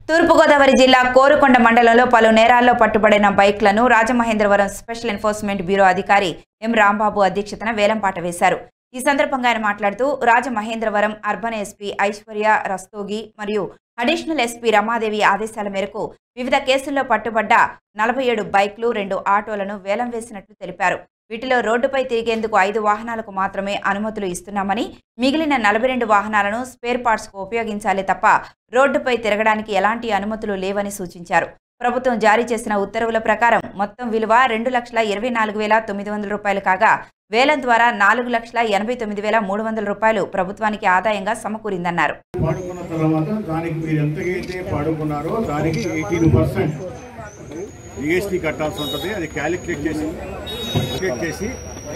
తూర్పుగోదావరి జిల్లా కోరుకొండ మండలంలో పలు నేరాల్లో పట్టుబడిన బైక్లను రాజమహేంద్రవరం స్పెషల్ ఎన్ఫోర్స్మెంట్ బ్యూరో అధికారి ఎం రాంబాబు అధ్యక్షతన వేలంపాట వేశారు ఈ సందర్భంగా ఆయన మాట్లాడుతూ రాజమహేంద్రవరం అర్బన్ ఎస్పీ ఐశ్వర్య రస్తోగి మరియు అడిషనల్ ఎస్పీ రమాదేవి ఆదేశాల మేరకు వివిధ కేసుల్లో పట్టుబడ్డ నలభై ఏడు బైక్లు రెండు ఆటోలను వేలం వేసినట్లు తెలిపారు వీటిలో రోడ్డుపై తిరిగేందుకు ఐదు వాహనాలకు మాత్రమే అనుమతులు ఇస్తున్నామని మిగిలిన నలభై రెండు వాహనాలను స్పేర్ పార్ట్స్కు ఉపయోగించాలి తప్ప రోడ్డుపై తిరగడానికి ఎలాంటి అనుమతులు లేవని సూచించారు ప్రభుత్వం జారీ చేసిన ఉత్తర్వుల ప్రకారం మొత్తం విలువ రెండు లక్షల ఇరవై నాలుగు వేల తొమ్మిది వందల రూపాయలు కాగా వేలం ద్వారా నాలుగు లక్షల ఎనభై తొమ్మిది వేల మూడు వందల రూపాయలు ప్రభుత్వానికి ఆదాయంగా సమకూరిందన్నారు పాడుకున్న తర్వాత దానికి మీరు ఎంతకైతే పాడుకున్నారో దానికి ఎయిటీన్ పర్సెంట్ జిఎస్టీ కట్టాల్సి ఉంటుంది అది క్యాలిక్యులేట్ చేసి క్యాలిక్యులేట్ చేసి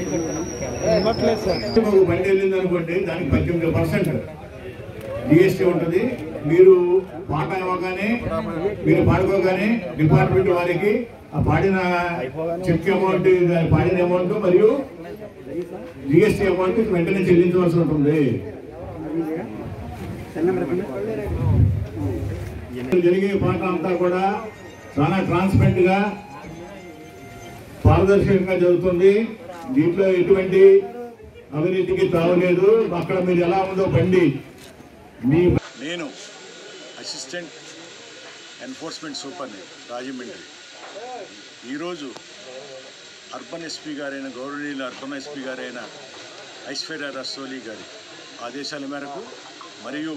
ఒక బండి వెళ్ళింది అనుకోండి దానికి పద్దెనిమిది పర్సెంట్ జిఎస్టీ ఉంటుంది మీరు పాట ఇవ్వగానే మీరు పాడుకోగానే డిపార్ట్మెంట్ వారికి ఆ పాడిన చెక్ అమౌంట్ పాడిన అమౌంట్ మరియు జిఎస్టీ అమౌంట్ వెంటనే చెల్లించవలసి ఉంటుంది జరిగే పాట అంతా కూడా చాలా ట్రాన్స్పరెంట్ గా పారదర్శకంగా జరుగుతుంది దీంట్లో ఎటువంటి అవినీతికి తావులేదు అక్కడ మీరు ఎలా ఉందో బండి మీ నేను అసిస్టెంట్ ఎన్ఫోర్స్మెంట్ సూపర్ని రాజమండ్రి ఈరోజు అర్బన్ ఎస్పీ గారైన గౌరవనీయులు అర్బన్ ఎస్పీ గారైన ఐశ్వర్య రసోలి గారి ఆదేశాల మేరకు మరియు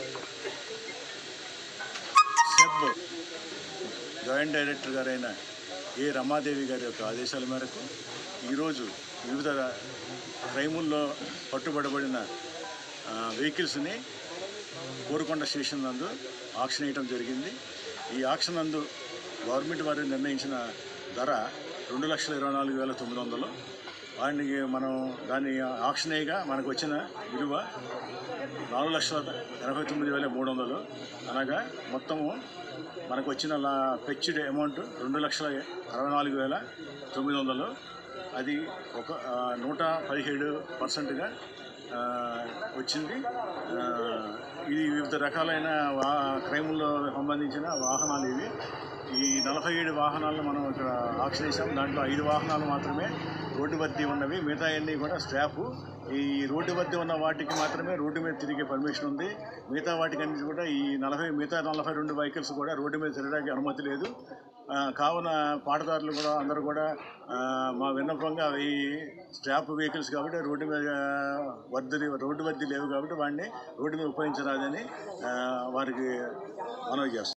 సెబ్ జాయింట్ డైరెక్టర్ గారైన ఏ రమాదేవి గారి యొక్క ఆదేశాల మేరకు ఈరోజు వివిధ క్రైముల్లో పట్టుబడబడిన ఆ, వెహికల్స్ని కోరుకొండ స్టేషన్ నందు ఆక్షన్ వేయటం జరిగింది ఈ ఆక్షన్ నందు గవర్నమెంట్ వారు నిర్ణయించిన ధర రెండు లక్షల ఇరవై నాలుగు వేల తొమ్మిది వందలు వాటికి మనం దాన్ని ఆక్షన్ వేయగా మనకు వచ్చిన విలువ నాలుగు లక్షల ఎనభై తొమ్మిది వేల మూడు వందలు అనగా మొత్తము మనకు వచ్చిన లా ఫెచ్డ్ అమౌంట్ రెండు లక్షల అరవై నాలుగు వేల తొమ్మిది వందలు అది ఒక ఆ, నూట పదిహేడు పర్సెంట్గా వచ్చింది ఆ, ఇది వివిధ రకాలైన వా క్రైముల్లో సంబంధించిన వాహనాలు ఇవి ఈ నలభై ఏడు వాహనాలను మనం ఇక్కడ ఆక్షన్ చేసాం దాంట్లో ఐదు వాహనాలు మాత్రమే రోడ్డు వద్ద ఉన్నవి మిగతా అన్నీ కూడా స్టాఫ్ ఈ రోడ్డు వద్ద ఉన్న వాటికి మాత్రమే రోడ్డు మీద తిరిగే పర్మిషన్ ఉంది మిగతా వాటికి అన్నిటి కూడా ఈ నలభై మిగతా నలభై రెండు వెహికల్స్ కూడా రోడ్డు మీద తిరగడానికి అనుమతి లేదు ఆ, కావున పాటదారులు కూడా అందరూ కూడా ఆ, మా విన్నపంగా ఈ స్టాఫ్ వెహికల్స్ కాబట్టి రోడ్డు మీద వద్దు రోడ్డు వద్ద లేవు కాబట్టి వాడిని రోడ్డు మీద ఉపయోగించరాదని ఆ, వారికి మనవి చేస్తాం